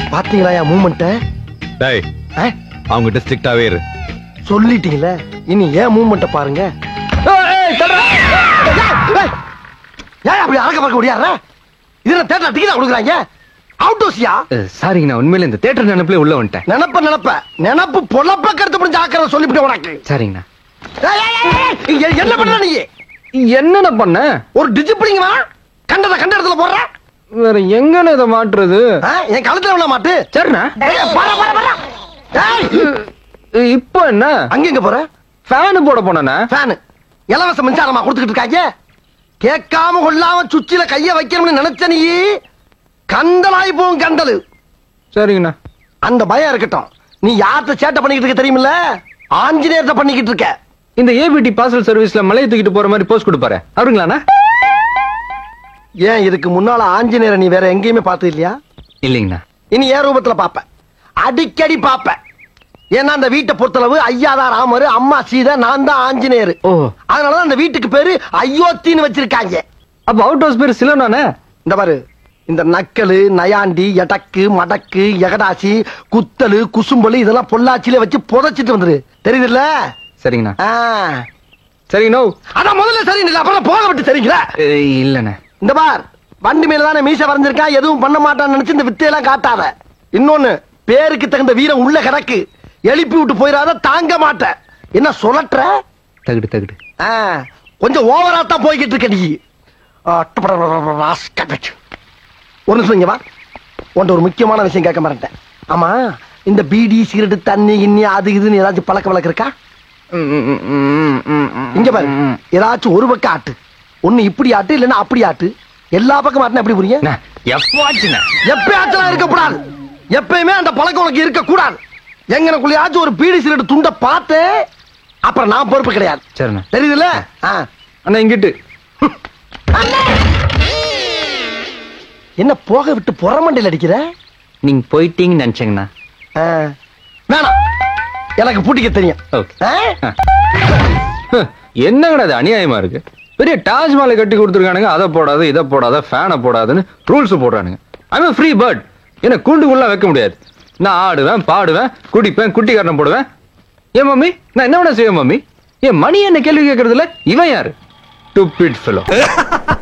பாத்தீங்களா என் மூமெண்ட்ட டேய் அவங்க டிஸ்ட்ரிக்டாவே இரு சொல்லிட்டீங்களே இனி ஏன் மூமெண்ட்ட பாருங்க ஏய், ஏய், தள்ளுடா. ஏய், ஏய். ஏன் அப்படி அறக்க பார்க்க முடியாத இதுல தேட்டர் டிக்கெட் கொடுக்குறாங்க அவுட் ஹவுஸ்யா சாரிங்கண்ணா உண்மையில இந்த தேட்டர் நினைப்புல உள்ள வந்துட்டேன் நினப்ப நினப்ப நினப்பு பொழப்ப கருத்து புரிஞ்சு ஆக்கிற சொல்லிவிட்டு உனக்கு சாரிங்கண்ணா ஏய், ஏய், ஏய், ஏய், எ- என்ன பண்ற நீ என்னண்ணா பண்ண ஒரு டிஜிப்பிளிங்க கண்டத கண்ட இடத்துல போடுற வேற எங்கண்ணா இதை மாட்டுறது ஆ, என் கழுத்துல விட மாட்டு சரிண்ணா ஏய், பாரா, பாரா, பாரா. ஏய், இப்போ என்ன அங்க எங்க போற ஃபேன் போட போனேண்ணா ஃபேனு இலவச மின்சாரமா கொடுத்துக்கிட்டு இருக்காங்க கேட்காம கொள்ளாம சுச்சில கைய வைக்கணும்னு நினைச்ச நீ கண்டலாய் போகும் கண்டலு சரிங்கண்ணா அந்த பயம் இருக்கட்டும் நீ யார்கிட்ட சேட்டை பண்ணிக்கிட்டு இருக்க தெரியுமில்ல ஆஞ்சநேயர்கிட்ட பண்ணிக்கிட்டு இருக்க இந்த ஏபிடி பார்சல் சர்வீஸ்ல மலையை தூக்கிட்டு போற மாதிரி போஸ்ட் கொடுப்பாரு அவருங்களாண்ணா ஏன் இதுக்கு முன்னால ஆஞ்சநேயரை நீ வேற எங்கேயுமே பார்த்தது இல்லையா இல்லைங்கண்ணா இனி ஏன் ரூபத்துல பாப்ப அடிக்கடி பாப்ப ஏன்னா அந்த வீட்டை பொறுத்தளவு ஐயாதான் ராமர் அம்மா சீதை நான் தான் ஆஞ்சநேயர் ஓ அதனாலதான் அந்த வீட்டுக்கு பேரு அயோத்தின்னு வச்சிருக்காங்க அப்ப அவுட் ஹவுஸ் பேர் சிலோனானே இந்த பாரு இந்த நக்கலு நயாண்டி எடக்கு மடக்கு எகடாசி குத்தலு குசும்பலு இதெல்லாம் பொள்ளாச்சியில வச்சு புதைச்சிட்டு வந்துரு தெரியுதுல்ல சரிங்கண்ணா ஆ. சரிங்கண்ணா அதான் முதல்ல சரி இல்ல அப்புறம் போக விட்டு சரிங்களா ஏய், இல்லண்ணே இந்த பார் வண்டி மேல தானே மீச வரைஞ்சிருக்கான் எதுவும் பண்ண மாட்டான்னு நினைச்சு இந்த வித்தையெல்லாம் காட்டாத இன்னொன்னு பேருக்கு தகுந்த வீரம் உள்ள கிடக்கு எழுப்பி விட்டு போயிடாத தாங்க மாட்டேன் என்ன சொல்லட்டுற தகுடு தகுடு ஆ, கொஞ்சம் ஓவரா தான் போய்கிட்டு இருக்க நீ ஆ, டபடபடபட ராஸ்கட். ஒரு நிமிஷம் இங்க வா உன்ட்ட ஒரு முக்கியமான விஷயம் கேட்க மாட்டேன் ஆமா இந்த பீடி சிகரெட் தண்ணி கிண்ணி அது இதுன்னு ஏதாச்சும் பழக்க வழக்கம் இருக்கா இங்க பாரு ஏதாச்சும் ஒரு பக்கம் ஆட்டு ஒண்ணு இப்படி ஆட்டு இல்லைன்னா அப்படி ஆட்டு எல்லா பக்கம் ஆட்டுனா எப்படி புரியும் அண்ணா, எப்பவாச்சுண்ணே எப்பயாச்சும் இருக்கக்கூடாது எப்பயுமே அந்த பழக்கம் உனக்கு இருக்கக்கூடாது எங்கனக்குள்ளயாச்சும் ஒரு பீடி சிகரெட் துண்டை பார்த்து அப்புறம் நான் பொறுப்பு கிடையாது சரிண்ணா தெரியுதுல்ல ஆ. அண்ணா இங்கிட்டு என்ன போக விட்டு புறமண்டையில் அடிக்கிற நீங்க போயிட்டீங்கன்னு நினைச்சேங்கண்ணா ஆ. வேணாம் எனக்கு பூட்டிக்க தெரியும் ஓகே ஆ? என்னங்கடா அது அநியாயமா இருக்கு பெரிய தாஜ்மஹாலை கட்டி கொடுத்துருக்கானுங்க அதை போடாத இதை போடாத ஃபேனை போடாதுன்னு ரூல்ஸ் போடுறானுங்க ஐம் ஃப்ரீ பேர்ட் என்ன கூண்டுக்குள்ள வைக்க முடியாது நான் ஆடுவேன் பாடுவேன் குடிப்பேன் குட்டி காரணம் போடுவேன் ஏன் மம்மி நான் என்ன வேணா செய்வேன் மம்மி என் மணி என்ன கேள்வி கேட்கறதுல இவன் யாரு டுபிட் ஃபெலோ